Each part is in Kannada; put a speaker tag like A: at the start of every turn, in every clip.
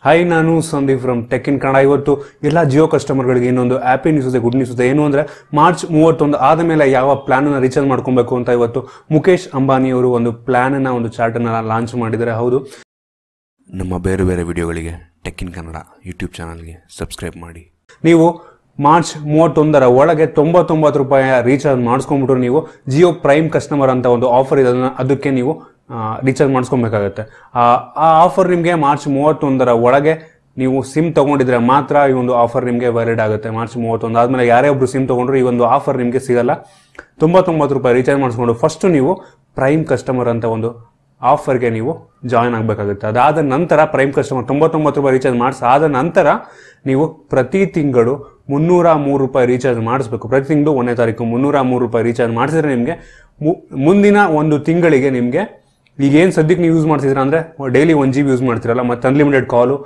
A: ಹಾಯ್ ನಾನು Sandeep from tech in Kannada ಇವತ್ತು ಎಲ್ಲ ಜಿಯೋ ಕಸ್ಟಮರ್ಗಳಿಗೆ ಇನ್ನೊಂದು ಹ್ಯಾಪಿ ನ್ಯೂಸ್ ಇದೆ ಗುಡ್ ನ್ಯೂಸ್ ಇದೆ ಏನು ಅಂದರೆ ಮಾರ್ಚ್ ಮೂವತ್ತೊಂದು ಆದ ಮೇಲೆ ಯಾವ ಪ್ಲಾನನ್ನು ರೀಚಾರ್ಜ್ ಮಾಡ್ಕೊಬೇಕು ಅಂತ ಇವತ್ತು ಮುಖೇಶ್ ಅಂಬಾನಿ ಅವರು ಒಂದು ಪ್ಲಾನನ್ನು ಒಂದು ಚಾರ್ಟನ್ನು ಲಾಂಚ್ ಮಾಡಿದ್ದಾರೆ ಹೌದು
B: ನಮ್ಮ ಬೇರೆ ಬೇರೆ ವಿಡಿಯೋಗಳಿಗೆ ಟೆಕ್ ಇನ್ ಕನ್ನಡ ಯೂಟ್ಯೂಬ್ ಚಾನಲ್ಗೆ ಸಬ್ಸ್ಕ್ರೈಬ್ ಮಾಡಿ
A: ನೀವು ಮಾರ್ಚ್ ಮೂವತ್ತೊಂದರ ಒಳಗೆ ತೊಂಬತ್ತೊಂಬತ್ತು ರೂಪಾಯಿ ರೀಚಾರ್ಜ್ ಮಾಡಿಸ್ಕೊಂಡ್ಬಿಟ್ರು ನೀವು ಜಿಯೋ ಪ್ರೈಮ್ ಕಸ್ಟಮರ್ ಅಂತ ಒಂದು ಆಫರ್ ಇದೆ ಅದನ್ನ ಅದಕ್ಕೆ ನೀವು ರೀಚಾರ್ಜ್ ಮಾಡಿಸ್ಕೊಬೇಕಾಗತ್ತೆ ಆ ಆ ಆಫರ್ ನಿಮಗೆ ಮಾರ್ಚ್ ಮೂವತ್ತೊಂದರ ಒಳಗೆ ನೀವು ಸಿಮ್ ತಗೊಂಡಿದ್ರೆ ಮಾತ್ರ ಈ ಒಂದು ಆಫರ್ ನಿಮಗೆ ವ್ಯಾಲಿಡ್ ಆಗುತ್ತೆ ಮಾರ್ಚ್ ಮೂವತ್ತೊಂದು ಆದಮೇಲೆ ಯಾರೇ ಒಬ್ರು ಸಿಮ್ ತಗೊಂಡ್ರು ಈ ಒಂದು ಆಫರ್ ನಿಮಗೆ ಸಿಗಲ್ಲ ತೊಂಬತ್ತೊಂಬತ್ತು ರೂಪಾಯಿ ರೀಚಾರ್ಜ್ ಮಾಡಿಸ್ಕೊಂಡು ಫಸ್ಟ್ ನೀವು ಪ್ರೈಮ್ ಕಸ್ಟಮರ್ ಅಂತ ಒಂದು ಆಫರ್ಗೆ ನೀವು ಜಾಯ್ನ್ ಆಗಬೇಕಾಗುತ್ತೆ ಅದಾದ ನಂತರ ಪ್ರೈಮ್ ಕಸ್ಟಮರ್ ತೊಂಬತ್ತೊಂಬತ್ತು ರೂಪಾಯಿ ರೀಚಾರ್ಜ್ ಮಾಡಿಸಾದ ನಂತರ ನೀವು ಪ್ರತಿ ತಿಂಗಳು ಮುನ್ನೂರ ಮೂರು ರೂಪಾಯಿ ರೀಚಾರ್ಜ್ ಮಾಡಿಸ್ಬೇಕು ಪ್ರತಿ ತಿಂಗಳು ಒಂದನೇ ತಾರೀಕು ಮುನ್ನೂರ ಮೂರು ರೂಪಾಯಿ ರೀಚಾರ್ಜ್ ಮಾಡಿಸಿದ್ರೆ ನಿಮಗೆ ಮುಂದಿನ ಒಂದು ತಿಂಗಳಿಗೆ ನಿಮಗೆ ಈಗ ಏನು ಸದ್ಯಕ್ಕೆ ನೀವು ಯೂಸ್ ಮಾಡ್ತಿದ್ದೀರಾ ಅಂದರೆ daily one G B use ಮಾಡ್ತಿರಲ್ಲ ಮತ್ತು unlimited call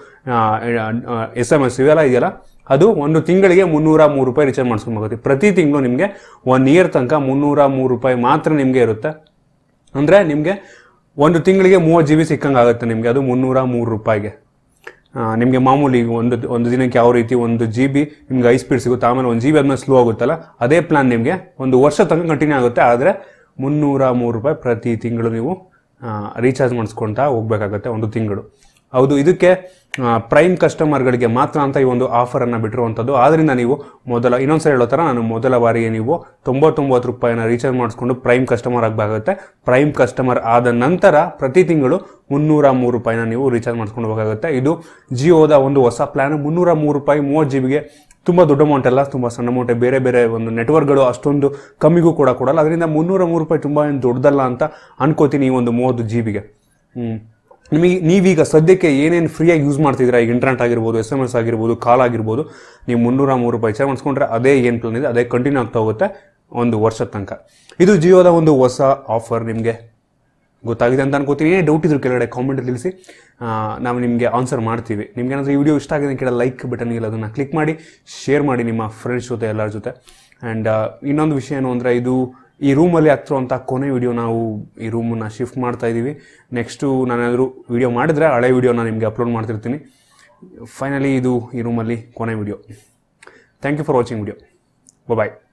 A: S M S ಇವೆಲ್ಲ ಇದೆಯಲ್ಲ ಅದು ಒಂದು ತಿಂಗಳಿಗೆ ಮುನ್ನೂರ ಮೂರು ರೂಪಾಯಿ ರೀಚಾರ್ಜ್ ಮಾಡಿಸ್ಕೊಬೇಕಾಗುತ್ತೆ ಪ್ರತಿ ತಿಂಗಳು ನಿಮಗೆ ಒನ್ ಇಯರ್ ತನಕ ಮುನ್ನೂರ ಮೂರು ರೂಪಾಯಿ ಮಾತ್ರ ನಿಮಗೆ ಇರುತ್ತೆ ಅಂದರೆ ನಿಮಗೆ ಒಂದು ತಿಂಗಳಿಗೆ ಮೂವತ್ತು ಜಿ ಬಿ ಸಿಕ್ಕಂಗೆ ಆಗುತ್ತೆ ನಿಮಗೆ ಅದು ಮುನ್ನೂರ ಮೂರು ರೂಪಾಯಿಗೆ ನಿಮಗೆ ಮಾಮೂಲಿ ಒಂದು ಒಂದು ದಿನಕ್ಕೆ ಯಾವ ರೀತಿ ಒಂದು ಜಿ ಬಿ ನಿಮ್ಗೆ ಐ ಸ್ಪೀಡ್ ಸಿಗುತ್ತೆ ಆಮೇಲೆ ಒಂದು ಜಿ ಬಿ ಆದ್ಮೇಲೆ ಸ್ಲೋ ಆಗುತ್ತಲ್ಲ ಅದೇ ಪ್ಲಾನ್ ನಿಮಗೆ ಒಂದು ವರ್ಷ ತನಕ ಕಂಟಿನ್ಯೂ ಆಗುತ್ತೆ ಆದರೆ ಮುನ್ನೂರ ಮೂರು ರೂಪಾಯಿ ಪ್ರತಿ ತಿಂಗಳು ನೀವು ರೀಚಾರ್ಜ್ ಮಾಡಿಸ್ಕೊಳ್ತಾ ಹೋಗ್ಬೇಕಾಗತ್ತೆ ಒಂದು ತಿಂಗಳು ಹೌದು ಇದಕ್ಕೆ ಪ್ರೈಮ್ ಕಸ್ಟಮರ್ಗಳಿಗೆ ಮಾತ್ರ ಅಂತ ಈ ಒಂದು ಆಫರನ್ನು ಬಿಟ್ಟಿರುವಂಥದ್ದು ಆದ್ದರಿಂದ ನೀವು ಮೊದಲ ಇನ್ನೊಂದ್ಸರಿ ಹೇಳೋ ಥರ ನಾನು ಮೊದಲ ಬಾರಿಗೆ ನೀವು ತೊಂಬತ್ತೊಂಬತ್ತು ರೂಪಾಯಿನ ರೀಚಾರ್ಜ್ ಮಾಡಿಸ್ಕೊಂಡು ಪ್ರೈಮ್ ಕಸ್ಟಮರ್ ಆಗಬೇಕಾಗುತ್ತೆ ಪ್ರೈಮ್ ಕಸ್ಟಮರ್ ಆದ ನಂತರ ಪ್ರತಿ ತಿಂಗಳು ಮುನ್ನೂರ ಮೂರು ರೂಪಾಯಿನ ನೀವು ರೀಚಾರ್ಜ್ ಮಾಡಿಸ್ಕೊಂಡು ಹೋಗಬೇಕಾಗುತ್ತೆ ಇದು ಜಿಯೋದ ಒಂದು ಹೊಸ ಪ್ಲ್ಯಾನ್ ಮುನ್ನೂರ ಮೂರು ರೂಪಾಯಿ ಮೂವತ್ತು ಜಿ ಬಿಗೆ ತುಂಬ ದೊಡ್ಡ ಅಮೌಂಟ್ ಅಲ್ಲ ತುಂಬ ಸಣ್ಣ ಅಮೌಂಟ್ ಬೇರೆ ಬೇರೆ ಒಂದು ನೆಟ್ವರ್ಕ್ಗಳು ಅಷ್ಟೊಂದು ಕಮ್ಮಿಗೂ ಕೂಡ ಕೊಡಲ್ಲ ಅದರಿಂದ ಮುನ್ನೂರ ಮೂರು ರೂಪಾಯಿ ತುಂಬ ಏನು ದೊಡ್ಡದಲ್ಲ ಅಂತ ಅನ್ಕೋತೀನಿ ಈ ಒಂದು ಮೂವತ್ತು ಜಿ ಬಿಗೆ ನಿಮಗೆ ನೀವೀಗ ಸದ್ಯಕ್ಕೆ ಏನೇನು ಫ್ರೀಯಾಗಿ ಯೂಸ್ ಮಾಡ್ತಿದ್ದೀರಾ ಈಗ ಇಂಟರ್ನೆಟ್ ಆಗಿರ್ಬೋದು ಎಸ್ ಎಮ್ ಎಸ್ ಆಗಿರ್ಬೋದು ಕಾಲ್ ಆಗಿರ್ಬೋದು ನೀವು ಮುನ್ನೂರ ಮೂರು ರೂಪಾಯಿ ಚಾರ್ಜ್ ಮಾಡಿಸ್ಕೊಂಡ್ರೆ ಅದೇ ಏನು ಪ್ಲಾನ್ ಇದೆ ಅದೇ ಕಂಟಿನ್ಯೂ ಆಗ್ತಾ ಹೋಗುತ್ತೆ ಒಂದು ವರ್ಷದ ತನಕ ಇದು ಜಿಯೋದ ಒಂದು ಹೊಸ ಆಫರ್ ನಿಮಗೆ ಗೊತ್ತಾಗಿದೆ ಅಂತ ಅನ್ಕೋತೀನಿ ಏನೇ ಡೌಟ್ ಇದ್ರು ಕೆಳಗಡೆ ಕಾಮೆಂಟ್ ತಿಳಿಸಿ ಆ, ನಾವು ನಿಮಗೆ ಆನ್ಸರ್ ಮಾಡ್ತೀವಿ ನಿಮ್ಗೆ ಏನಾದರೂ ಈ ವಿಡಿಯೋ ಇಷ್ಟ ಆಗಿದೆ ಕೆಳ ಲೈಕ್ ಬಟನ್ ಇಲ್ಲ ಅದನ್ನು ಕ್ಲಿಕ್ ಮಾಡಿ ಶೇರ್ ಮಾಡಿ ನಿಮ್ಮ ಫ್ರೆಂಡ್ಸ್ ಜೊತೆ ಎಲ್ಲರ ಜೊತೆ ಆ್ಯಂಡ್ ಇನ್ನೊಂದು ವಿಷಯ ಏನು ಅಂದರೆ ಇದು ಈ ರೂಮಲ್ಲಿ ಆಗ್ತಿರುವಂಥ ಕೊನೆ ವಿಡಿಯೋ ನಾವು ಈ ರೂಮನ್ನು ಶಿಫ್ಟ್ ಮಾಡ್ತಾ ಇದ್ದೀವಿ ನೆಕ್ಸ್ಟು ನಾನೇನಾದರೂ ವಿಡಿಯೋ ಮಾಡಿದ್ರೆ ಹಳೆ ವಿಡಿಯೋನ ನಿಮಗೆ ಅಪ್ಲೋಡ್ ಮಾಡ್ತಿರ್ತೀನಿ ಫೈನಲಿ ಇದು ಈ ರೂಮಲ್ಲಿ ಕೊನೆ video thank you for watching video bye